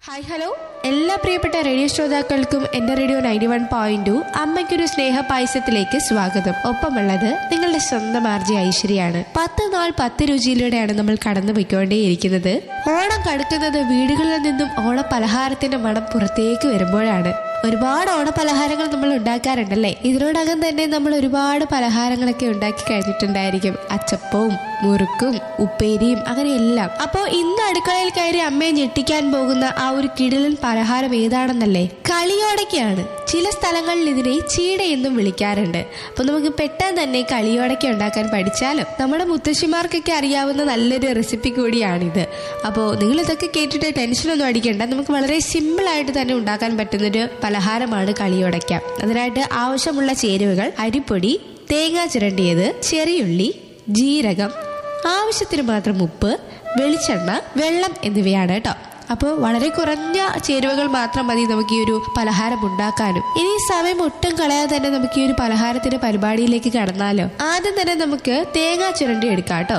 hi hello എല്ലാ പ്രിയപ്പെട്ട radio ശ്രോതാക്കൾക്കും എന്റെ radio ninety one point two അമ്മയ്ക്കൊരു സ്നേഹ പായസത്തിലേക്ക് സ്വാഗതം ഒപ്പമുള്ളത് നിങ്ങളുടെ സ്വന്തം ആർജി ഐശ്വര്യാണ് പത്ത് നാൾ പത്ത് രുചിയിലൂടെയാണ് നമ്മൾ കടന്നു പോയിക്കൊണ്ടേയിരിക്കുന്നത് ഓണം കടുക്കുന്നത് വീടുകളിൽ നിന്നും ഓണ പലഹാരത്തിന്റെ മണം പുറത്തേക്ക് വരുമ്പോഴാണ് ഒരുപാട് ഓണപലഹാരങ്ങൾ നമ്മൾ ഉണ്ടാക്കാറുണ്ടല്ലേ ഇതിനോടകം തന്നെ നമ്മൾ ഒരുപാട് പലഹാരങ്ങളൊക്കെ ഉണ്ടാക്കി കഴിഞ്ഞിട്ടുണ്ടായിരിക്കും അച്ചപ്പവും മുറുക്കും ഉപ്പേരിയും അങ്ങനെയെല്ലാം അപ്പോൾ ഇന്ന് അടുക്കളയിൽ കയറി അമ്മയെ ഞെട്ടിക്കാൻ പോകുന്ന ആ ഒരു കിടിലൻ പലഹാരം ഏതാണെന്നല്ലേ കളിയോടക്കയാണ് ചില സ്ഥലങ്ങളിൽ ഇതിനെ ചീട എന്നും വിളിക്കാറുണ്ട് അപ്പൊ നമുക്ക് പെട്ടെന്ന് തന്നെ കളിയോടക്ക ഉണ്ടാക്കാൻ പഠിച്ചാലോ നമ്മുടെ മുത്തശ്ശിമാർക്കൊക്കെ അറിയാവുന്ന നല്ലൊരു റെസിപ്പി കൂടിയാണിത് അപ്പോൾ നിങ്ങൾ ഇതൊക്കെ കേട്ടിട്ട് ടെൻഷനൊന്നും അടിക്കേണ്ട നമുക്ക് വളരെ സിമ്പിൾ ആയിട്ട് തന്നെ ഉണ്ടാക്കാൻ പറ്റുന്നൊരു പലഹാരമാണ് കളിയോടക്ക അതിനായിട്ട് ആവശ്യമുള്ള ചേരുവകൾ അരിപ്പൊടി തേങ്ങ ചിരണ്ടിയത് ചെറിയുള്ളി ജീരകം ആവശ്യത്തിന് മാത്രം ഉപ്പ് വെളിച്ചെണ്ണ വെള്ളം എന്നിവയാണ് കേട്ടോ അപ്പോൾ വളരെ കുറഞ്ഞ ചേരുവകൾ മാത്രം മതി നമുക്ക് ഈ ഒരു പലഹാരം ഉണ്ടാക്കാനും ഇനി സമയം ഒട്ടും കളയാതെ തന്നെ നമുക്ക് ഈ ഒരു പലഹാരത്തിന്റെ പരിപാടിയിലേക്ക് കടന്നാലോ ആദ്യം തന്നെ നമുക്ക് തേങ്ങ ചുരണ്ടി എടുക്കാം കേട്ടോ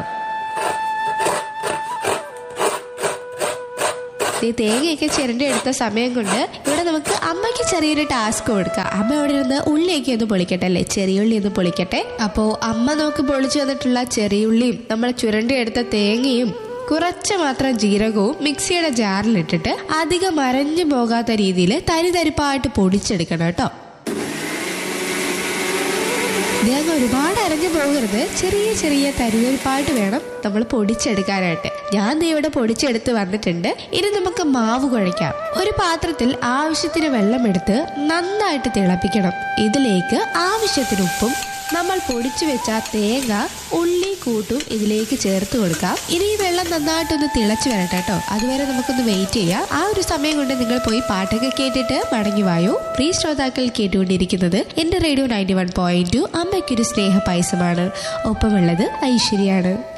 ഈ തേങ്ങയൊക്കെ ചിരണ്ടി എടുത്ത സമയം കൊണ്ട് ഇവിടെ നമുക്ക് അമ്മയ്ക്ക് ചെറിയൊരു ടാസ്ക് കൊടുക്കാം അമ്മ ഇവിടെ ഇരുന്ന് ഉള്ളിയൊക്കെ ഒന്ന് പൊളിക്കട്ടെ അല്ലേ ചെറിയുള്ളി ഒന്ന് പൊളിക്കട്ടെ അപ്പോ അമ്മ നമുക്ക് പൊളിച്ചു തന്നിട്ടുള്ള ചെറിയുള്ളിയും നമ്മൾ ചുരണ്ടി എടുത്ത തേങ്ങയും കുറച്ച് മാത്രം ജീരകവും മിക്സിയുടെ ജാറിലിട്ടിട്ട് അധികം അരഞ്ഞു പോകാത്ത രീതിയിൽ തരിതരിപ്പായിട്ട് പൊടിച്ചെടുക്കണം കേട്ടോ തേങ്ങ ഒരുപാട് അരഞ്ഞു പോകരുത് ചെറിയ ചെറിയ തരിതരിപ്പായിട്ട് വേണം നമ്മൾ പൊടിച്ചെടുക്കാനായിട്ട് ഞാൻ ദേ ഇവിടെ പൊടിച്ചെടുത്ത് വന്നിട്ടുണ്ട് ഇനി നമുക്ക് മാവ് കുഴയ്ക്കാം ഒരു പാത്രത്തിൽ ആവശ്യത്തിന് വെള്ളം എടുത്ത് നന്നായിട്ട് തിളപ്പിക്കണം ഇതിലേക്ക് ആവശ്യത്തിന് ഉപ്പും നമ്മൾ പൊടിച്ചു വെച്ച തേങ്ങ ഉള്ളി കൂട്ടും ഇതിലേക്ക് ചേർത്ത് കൊടുക്കാം ഇനി ഈ വെള്ളം നന്നായിട്ടൊന്ന് തിളച്ചു വരട്ടെ കേട്ടോ അതുവരെ നമുക്കൊന്ന് വെയിറ്റ് ചെയ്യാം ആ ഒരു സമയം കൊണ്ട് നിങ്ങൾ പോയി പാട്ടൊക്കെ കേട്ടിട്ട് മടങ്ങി വായോ പ്രിയ ശ്രോതാക്കൾ കേട്ടുകൊണ്ടിരിക്കുന്നത് എന്റെ radio ninety one point two അമ്മയ്ക്കൊരു സ്നേഹ പായസമാണ് ഒപ്പമുള്ളത് ഐശ്വര്യാണ്